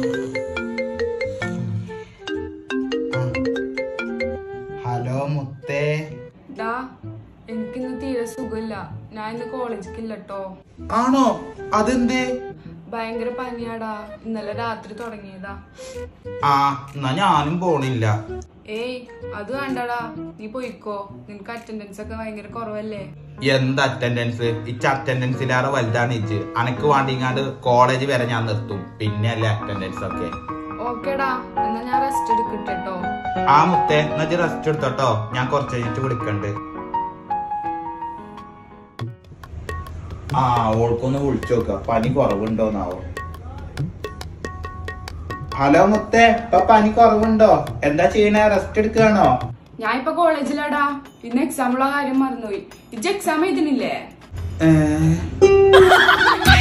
hello മുത്തേ ഡാ എനിക്കിന്ന് തീരെ സുഖമില്ല ഞാൻ ഇന്ന് കോളേജിക്ക് ഇല്ലട്ടോ ആണോ അതെന്തേ ഭയങ്കര പനിയാടാ ഇന്നലെ രാത്രി തുടങ്ങിയതാ ആ എന്നാ ഞാനും പോണില്ല ഏയ് അത് വേണ്ടടാ നീ പോയിക്കോ നിനക്ക് അറ്റൻഡൻസ് ഒക്കെ ഭയങ്കര കുറവല്ലേ എന്ത് അറ്റൻഡൻസ് ഇച്ച അറ്റൻഡൻസിലേറെ വലുതാണ് ഇച്ച് അനക്ക് വേണ്ടിങ്ങാണ്ട് കോളേജ് വരെ ഞാൻ നിർത്തും പിന്നെ അല്ലേ അറ്റൻഡൻസ് ഒക്കെ ഓക്കേടാ എന്നാ ഞാൻ റെസ്റ്റ് എടുക്കട്ടോ ആ മുത്തേ എന്നാ റെസ്റ്റ് എടുത്തോട്ടോ ഞാൻ കുറച്ച് കഴിഞ്ഞിട്ട് വിളിക്കണ്ട് ആ ഓൾക്കൊന്ന് വിളിച്ചു നോക്ക പനി കുറവുണ്ടോന്നാവോ ഹലോ മുത്തേ ഇപ്പൊ പനി കുറവുണ്ടോ എന്താ ചെയ്യണേ റെസ്റ്റ് എടുക്കുകയാണോ ഞാൻ ഇപ്പൊ കോളേജിലാടാ ഇന്ന് എക്സാമുള്ള കാര്യം മറന്നുപോയി ഇജ്ജ് എക്സാം എഴുതുന്നില്ലേ ഏ